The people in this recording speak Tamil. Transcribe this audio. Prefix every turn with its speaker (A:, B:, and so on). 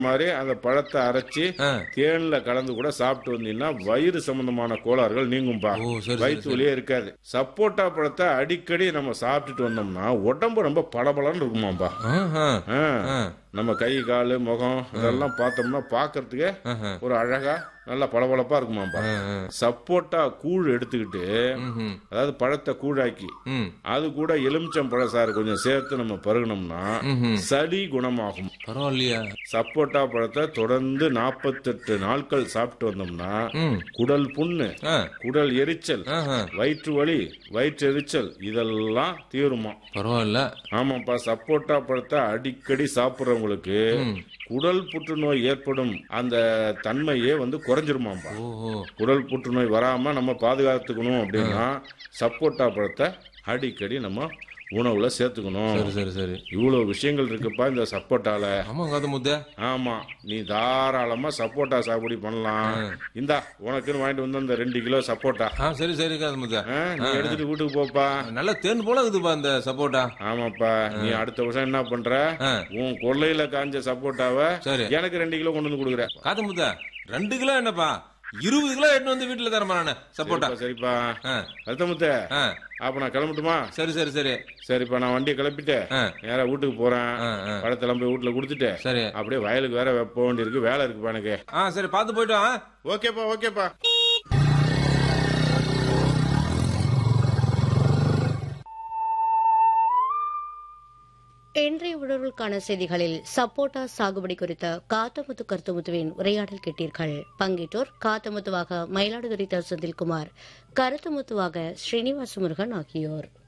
A: மாதிரி அந்த பழத்தை அரைச்சி
B: ஆ.
A: தேன்ல கலந்து கூட சாப்பிட்டு வந்தீங்கன்னா வயிறு சம்பந்தமான கோளாறுகள் நீங்கும்பா
B: ஓ, சரி, சரி,
A: வயிற்று வலியே இருக்காது சப்போட்டா பழத்தை அடிக்கடி நம்ம சாப்பிட்டுட்டு வந்தோம்னா உடம்பு ரொம்ப பளபளன்னு இருக்குமாம்பா
B: ஆஹா.
A: ஆ.
B: ஆ.
A: நம்ம கை கால் முகம் இதெல்லாம் பார்த்தோம்னா பார்க்கறதுக்கே
B: ஆஹா.
A: ஒரு அழகா நல்லா பளபளப்பா இருக்குமாம்பா
B: ஆ, ஆ.
A: சப்போட்டா கூழ் எடுத்துக்கிட்டு
B: ம்ஹும்.
A: அதாவது பழத்தை கூழாக்கி
B: ம்.
A: அது கூட எலுமிச்சம் பழசாறு கொஞ்சம் சேர்த்து நம்ம பருகினோம்னா
B: ம்ஹும்.
A: சளி குணமாகும்
B: பரவாயில்லையா
A: சப்போட்டா பழத்தை தொடர்ந்து நாற்பத்தெட்டு நாட்கள் சாப்பிட்டு வந்தோம்னா
B: ம்.
A: குடல் புண்ணு
B: ஆ.
A: குடல் எரிச்சல்
B: ஆஹா.
A: வயிற்று வலி வயிற்று எரிச்சல் இதெல்லாம் தீருமா
B: பரவாயில்ல
A: ஆமாப்பா சப்போட்டா பழத்தை அடிக்கடி சாப்பிட்றவங்களுக்கு குடல் புற்றுநோய் ஏற்படும் அந்த தன்மையே வந்து குறைஞ்சிருமாம்பா
B: ஓஹோ
A: குடல் புற்றுநோய் வராம நம்ம பாதுகாத்துக்கணும் அப்படின்னா சப்போட்டா பழத்தை அடிக்கடி நம்ம உணவுல சேர்த்துக்கணும்
B: சரி சரி சரி
A: இவ்வளவு விஷயங்கள் இருக்குப்பா இந்த சப்போட்டால
B: ஆமா காது முத்த
A: ஆமா நீ தாராளமா சப்போட்டா சாகுபடி பண்ணலாம் இந்தா உனக்குன்னு வாங்கிட்டு வந்து அந்த ரெண்டு கிலோ சப்போட்டா
B: ஆ சரி சரி காது முத்த
A: ஆ, நீ எடுத்துட்டு வீட்டுக்கு போப்பா
B: நல்ல தேன் போல இருக்குதுப்பா இந்த சப்போட்டா
A: ஆமாப்பா நீ அடுத்த வருஷம் என்ன பண்ற
B: ஆ.
A: உன் கொள்ளையில காஞ்ச சப்போட்டாவை
B: சரி
A: எனக்கு ரெண்டு கிலோ கொண்டு வந்து கொடுக்குற
B: காது முத்த ரெண்டு கிலோ என்னப்பா இருபது கிலோ எடுத்து வந்து வீட்டுல தரமா நானு சப்போட்டா
A: சரிப்பா, சரிப்பா
B: ஆ.
A: அர்த்தமுத்த
B: ஆ.
A: அப்ப நான் கிளம்பட்டுமா
B: சரி சரி சரி
A: சரிப்பா நான் வண்டியை கிளப்பிட்டு
B: ஆ.
A: நேரா வீட்டுக்கு போறேன்
B: ஆ, ஆ.
A: பழத்தெல்லாம் போய் வீட்டுல கொடுத்துட்டு
B: சரி
A: அப்படியே வயலுக்கு வேற வெப்ப வேண்டி இருக்கு வேலை இருக்குப்பா எனக்கு
B: ஆ சரி பார்த்து போயிட்டு வா
A: ஓகேப்பா ஓகேப்பா
C: இன்றைய உணர்வுக்கான செய்திகளில் சப்போட்டா சாகுபடி குறித்த காத்தமுத்து கருத்துமுத்துவின் உரையாடல் கேட்டீர்கள் பங்கேற்றோர் காத்தமுத்துவாக மயிலாடுதுறை த. செந்தில்குமார் கருத்துமுத்துவாக ஸ்ரீனிவாச முருகன் ஆகியோர்